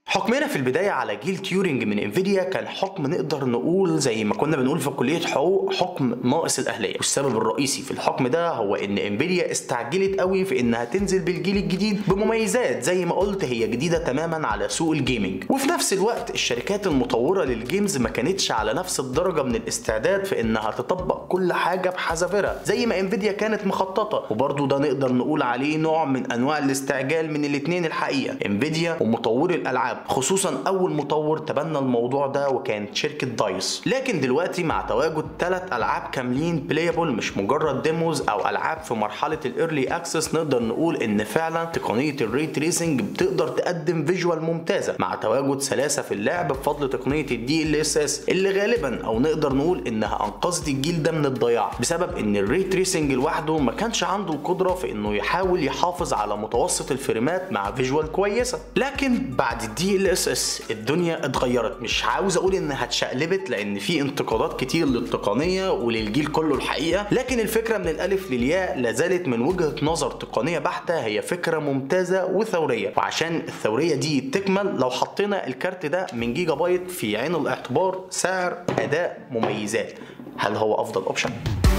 حكمنا في البداية على جيل تيورينج من انفيديا كان حكم نقدر نقول زي ما كنا بنقول في كلية حقوق حكم ناقص الأهلية والسبب الرئيسي في الحكم ده هو ان انفيديا استعجلت قوي في انها تنزل بالجيل الجديد بمميزات زي ما قلت هي جديدة تماما على سوق الجيمنج وفي نفس الوقت الشركات المطورة للجيمز ما كانتش على نفس الدرجة من الاستعداد في انها تطبق كل حاجة بحذافيرها زي ما انفيديا كانت مخططة وبرضه ده نقدر نقول عليه نوع من انواع الاستعجال من الاتنين الحقيقة انفيديا ومطوري الالعاب خصوصا اول مطور تبنى الموضوع ده وكانت شركه دايس لكن دلوقتي مع تواجد ثلاث العاب كاملين بلايبل مش مجرد ديموز او العاب في مرحله الايرلي اكسس نقدر نقول ان فعلا تقنيه الري تريسنج بتقدر تقدم فيجوال ممتازه مع تواجد سلاسه في اللعب بفضل تقنيه الدي ال اس اس اللي غالبا او نقدر نقول انها انقذت الجيل ده من الضياع بسبب ان الري تريسنج لوحده ما كانش عنده القدره في انه يحاول يحافظ على متوسط الفريمات مع فيجوال كويسه لكن بعد الدي ال اس اس الدنيا اتغيرت مش عاوز اقول انها اتشقلبت لان في انتقادات كتير للتقنيه وللجيل كله الحقيقه لكن الفكره من الالف للياء لازالت من وجهه نظر تقنيه بحته هي فكره ممتازه وثوريه وعشان الثوريه دي تكمل لو حطينا الكارت ده من جيجا بايت في عين الاعتبار سعر اداء مميزات هل هو افضل اوبشن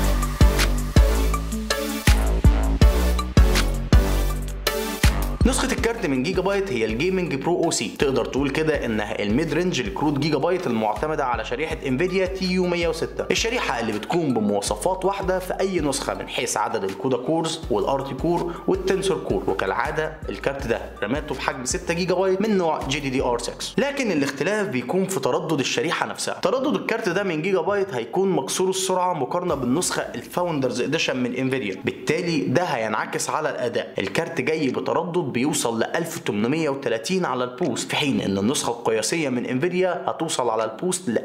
نسخة الكارت من جيجا بايت هي الجيمنج برو او سي تقدر تقول كده انها الميد رينج لكروت جيجا بايت المعتمدة على شريحة انفيديا تي يو 106 الشريحة اللي بتكون بمواصفات واحدة في اي نسخة من حيث عدد الكودا كورز والار تي كور والتنسور كور وكالعادة الكارت ده رماته بحجم 6 جيجا بايت من نوع جي دي دي ار 6 لكن الاختلاف بيكون في تردد الشريحة نفسها تردد الكارت ده من جيجا بايت هيكون مكسور السرعة مقارنة بالنسخة الفاوندرز اديشن من انفيديا بالتالي ده هينعكس على الاداء الكارت جاي بتردد بيوصل ل 1830 على البوست في حين ان النسخه القياسيه من انفيديا هتوصل على البوست ل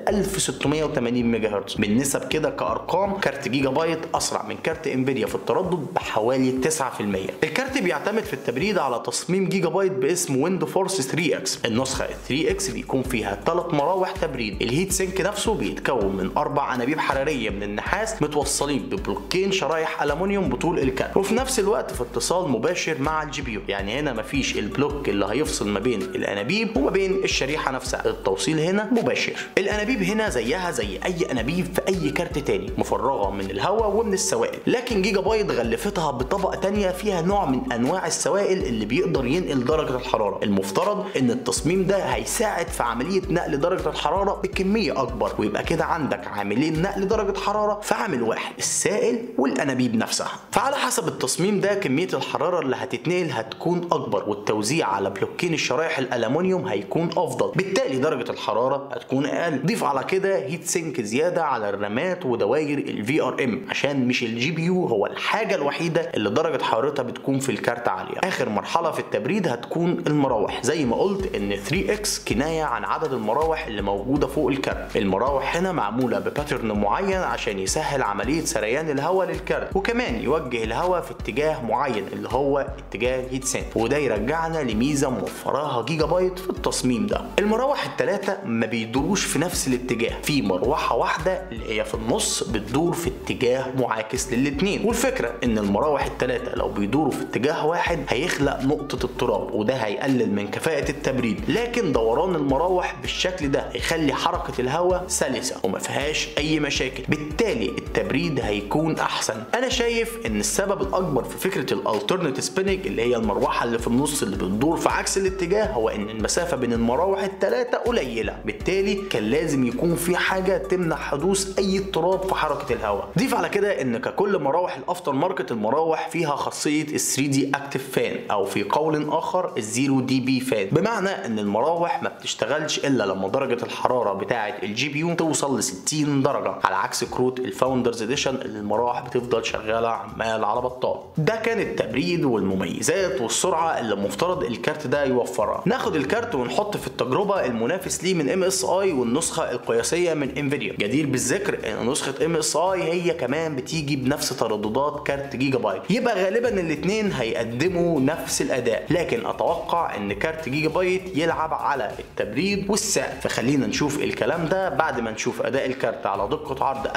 1680 ميجا هرتز بالنسب كده كارقام كارت جيجا بايت اسرع من كارت انفيديا في التردد بحوالي 9% الكارت بيعتمد في التبريد على تصميم جيجا بايت باسم ويند فورس 3 اكس النسخه 3 اكس بيكون فيها ثلاث مراوح تبريد الهيت سينك نفسه بيتكون من اربع انابيب حراريه من النحاس متوصلين ببلوكين شرايح الومنيوم بطول الكارت وفي نفس الوقت في اتصال مباشر مع الجي بي يو يعني هنا مفيش البلوك اللي هيفصل ما بين الانابيب وما بين الشريحه نفسها التوصيل هنا مباشر الانابيب هنا زيها زي اي انابيب في اي كارت تاني مفرغه من الهواء ومن السوائل لكن جيجا بايت غلفتها بطبقه تانية فيها نوع من انواع السوائل اللي بيقدر ينقل درجه الحراره المفترض ان التصميم ده هيساعد في عمليه نقل درجه الحراره بكميه اكبر ويبقى كده عندك عاملين نقل درجه حراره في عامل واحد السائل والانابيب نفسها فعلى حسب التصميم ده كميه الحراره اللي هتتنقل هتكون اكبر والتوزيع على بلوكين الشرايح الالومنيوم هيكون افضل بالتالي درجه الحراره هتكون اقل ضيف على كده هيت سينك زياده على الرامات ودواير الفي ار ام عشان مش الجي بي يو هو الحاجه الوحيده اللي درجه حرارتها بتكون في الكارت عاليه اخر مرحله في التبريد هتكون المراوح زي ما قلت ان 3 اكس كنايه عن عدد المراوح اللي موجوده فوق الكارت المراوح هنا معموله بباترن معين عشان يسهل عمليه سريان الهواء للكارت وكمان يوجه الهواء في اتجاه معين اللي هو اتجاه الهيت سينك وده يرجعنا لميزه موفراها جيجا بايت في التصميم ده المراوح الثلاثه ما بيدوروش في نفس الاتجاه في مروحه واحده اللي هي في النص بتدور في اتجاه معاكس للاثنين والفكره ان المراوح الثلاثه لو بيدوروا في اتجاه واحد هيخلق نقطه اضطراب وده هيقلل من كفاءه التبريد لكن دوران المراوح بالشكل ده هيخلي حركه الهواء سلسه وما فيهاش اي مشاكل بالتالي التبريد هيكون احسن انا شايف ان السبب الاكبر في فكره الالترناتيف سبيننج اللي هي المروحه اللي في النص اللي بتدور في عكس الاتجاه هو ان المسافه بين المراوح الثلاثه قليله بالتالي كان لازم يكون في حاجه تمنع حدوث اي اضطراب في حركه الهواء ضيف على كده ان ككل مراوح الافتر ماركت المراوح فيها خاصيه ال 3 دي اكتف فان او في قول اخر الزيرو دي بي فان بمعنى ان المراوح ما بتشتغلش الا لما درجه الحراره بتاعه الجي بي يو توصل ل 60 درجه على عكس كروت الفاوندرز اديشن اللي المراوح بتفضل شغاله عمال على بطال ده كان التبريد والمميزات والسرعه اللي المفترض الكارت ده يوفرها ناخد الكارت ونحط في التجربه المنافس ليه من ام اس اي والنسخه القياسيه من انفيديا جدير بالذكر ان نسخه ام اس اي هي كمان بتيجي بنفس ترددات كارت جيجا بايت يبقى غالبا الاثنين هيقدموا نفس الاداء لكن اتوقع ان كارت جيجا بايت يلعب على التبريد والسعر فخلينا نشوف الكلام ده بعد ما نشوف اداء الكارت على دقه عرض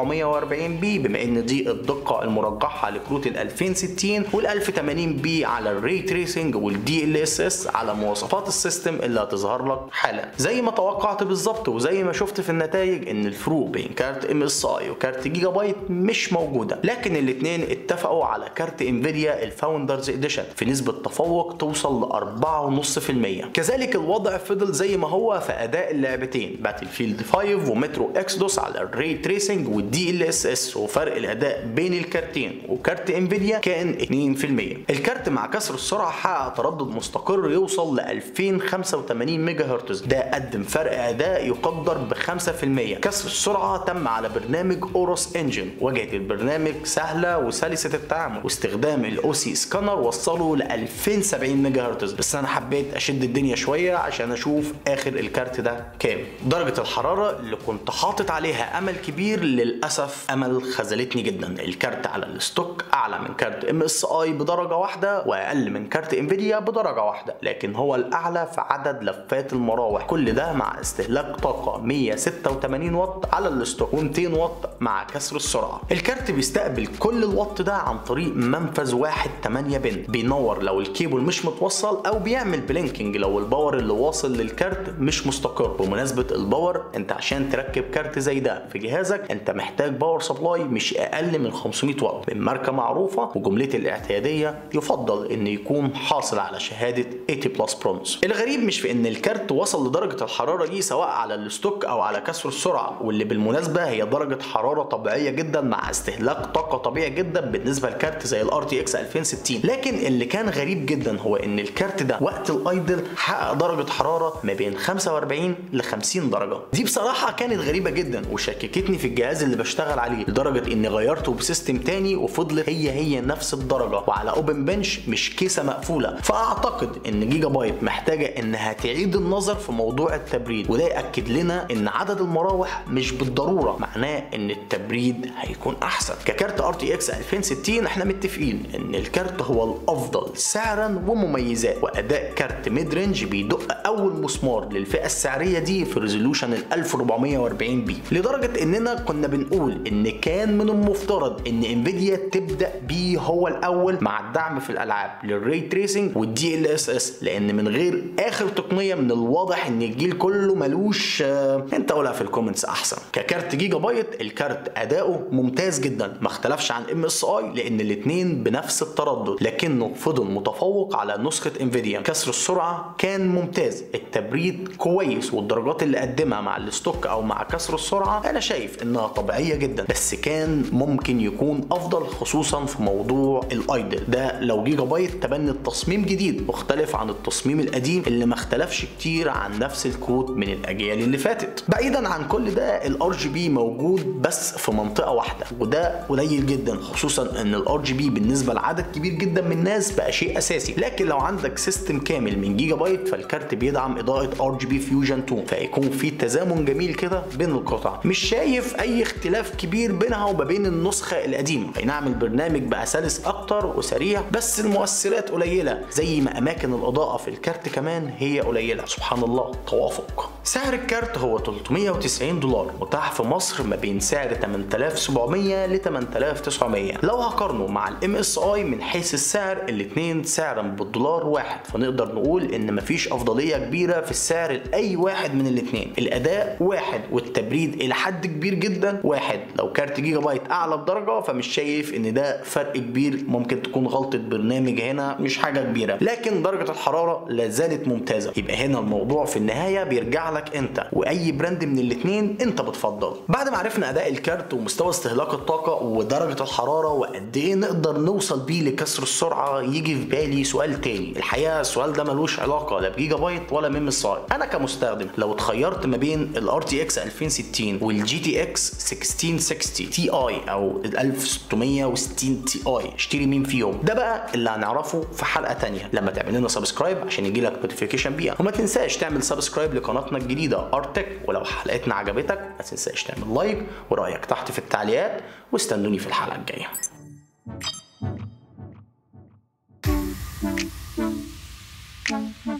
1440 بي بما ان دي الدقه المرجحه لكروت ال 2060 وال 1080 بي على الري تريسنج والدي ال اس اس على مواصفات السيستم اللي هتظهر لك حالا زي ما توقعت بالظبط وزي ما شفت في النتائج ان الفروق بين كارت ام اس اي وكارت جيجا بايت مش موجوده لكن الاثنين اتفقوا على كارت انفيديا الفاوندرز اديشن في نسبه تفوق توصل ل 4.5% كذلك الوضع فضل زي ما هو في اداء اللعبتين باتل فيلد 5 ومترو اكسدوس على الري تريسنج والدي ال اس اس وفرق الاداء بين الكارتين وكارت انفيديا كان 2% الكارت مع كسر السرعه حقق تردد مستقر يوصل ل 2085 ميجا هرتز ده قدم فرق اداء يقدر ب 5% كسر السرعه تم على برنامج اوروس انجن واجهه البرنامج سهله وسلسه التعامل واستخدام الاو سي سكانر وصله ل 2070 ميجا هرتز بس انا حبيت اشد الدنيا شويه عشان اشوف اخر الكارت ده كام درجه الحراره اللي كنت حاطط عليها امل كبير للاسف امل خذلتني جدا الكارت على الستوك اعلى من كارت ام اس اي بدرجه واحده واقل من كارت انفيديا بدرجه واحده لكن هو الاعلى في عدد لفات المراوح كل ده مع استهلاك طاقه 186 واط على الستوك و200 واط مع كسر السرعه الكارت بيستقبل كل الوات ده عن طريق منفذ واحد 8 بن بينور لو الكيبل مش متوصل او بيعمل بلينكينج لو الباور اللي واصل للكارت مش مستقر بمناسبه الباور انت عشان تركب كارت زي ده في جهازك انت محتاج باور سبلاي مش اقل من 500 واط من ماركه معروفه وجملتي الاعتياديه يفضل ان يكون حاصل على شهاده 80 بلس برونز الغريب مش في ان الكارت وصل لدرجه الحراره دي سواء على الستوك او على كسر السرعه واللي بالمناسبه هي درجه حراره طبيعيه جدا مع استهلاك طاقه طبيعي جدا بالنسبه لكارت زي الار تي اكس 2060 لكن اللي كان غريب جدا هو ان الكارت ده وقت الايدل حقق درجه حراره ما بين 45 ل 50 درجه دي بصراحه كانت غريبه جدا وشككتني في الجهاز اللي بشتغل عليه لدرجه اني غيرته بسيستم تاني وفضلت هي هي نفس الدرجه وعلى اوبن بنش مش كيسه مقفوله فاعتقد ان جيجا بايت محتاجه انها تعيد النظر في موضوع التبريد وده ياكد لنا ان عدد المراوح مش بالضروره معناه ان التبريد هيكون احسن ككارت ار تي اكس 2060 احنا متفقين ان الكارت هو الافضل سعرا ومميزات واداء كارت ميد رينج بيدق اول مسمار للفئه السعريه دي في ريزولوشن ال 1440 بي لدرجه اننا كنا بنقول ان كان من المفترض ان انفيديا تبدا بيه هو الاول مع الدعم في الالعاب للري تريسنج والدي ال اس اس لان من غير اخر تقنيه من الواضح ان الجيل كله ملوش آه انت قولها في الكومنتس احسن ككارت جيجا بايت الكارت اداؤه ممتاز جدا ما اختلفش عن ام اس اي لان الاثنين بنفس التردد لكنه فضل متفوق على نسخه انفيديا كسر السرعه كان ممتاز التبريد كويس والدرجات اللي قدمها مع الستوك او مع كسر السرعه انا شايف انها طبيعيه جدا بس كان ممكن يكون افضل خصوصا في موضوع الايدل ده لو جيجا بايت تبنت تصميم جديد مختلف عن التصميم القديم اللي ما اختلفش كتير عن نفس الكروت من الاجيال اللي فاتت بعيدا عن كل ده الار جي بي موجود بس في منطقه واحده وده قليل جدا خصوصا ان الار جي بي بالنسبه لعدد كبير جدا من الناس بقى شيء اساسي لكن لو عندك سيستم كامل من جيجا بايت فالكارت بيدعم اضاءه ار جي بي فيوجن 2 فيكون في تزامن جميل كده بين القطع مش شايف اي اختلاف كبير بينها وما بين النسخه القديمه اي نعم البرنامج بقى سلس اكتر وسريع بس المؤثرات قليله زي ما اماكن الاضاءه في الكارت كمان هي قليله سبحان الله توافق سعر الكارت هو 390 دولار متاح في مصر ما بين سعر 8700 ل 8900 لو هقارنه مع الام اس اي من حيث السعر الاثنين سعرا بالدولار واحد فنقدر نقول ان مفيش افضليه كبيره في السعر لاي واحد من الاثنين الاداء واحد والتبريد الى حد كبير جدا واحد لو كارت جيجا بايت اعلى بدرجه فمش شايف ان ده فرق كبير ممكن تكون غلطه برنامج هنا مش حاجه كبيره لكن درجه الحراره لا زالت ممتازه يبقى هنا الموضوع في النهايه بيرجع لك انت واي براند من الاثنين انت بتفضله بعد ما عرفنا اداء الكارت ومستوى استهلاك الطاقه ودرجه الحراره وقد ايه نقدر نوصل بيه لكسر السرعه يجي في بالي سؤال تاني الحقيقه السؤال ده ملوش علاقه لا بجيجا بايت ولا ميم الصاي انا كمستخدم لو اتخيرت ما بين الار تي اكس 2060 والجي تي اكس 1660 تي اي او ال 1660 تي اي اشتري مين فيهم ده بقى اللي هنعرفه في حلقه تانية لما تعمل لنا سبسكرايب عشان يجي لك نوتيفيكيشن بيها وما تنساش تعمل سبسكرايب لقناتنا الجديده ارتك ولو حلقتنا عجبتك ما تنساش تعمل لايك ورايك تحت في التعليقات واستنوني في الحلقه الجايه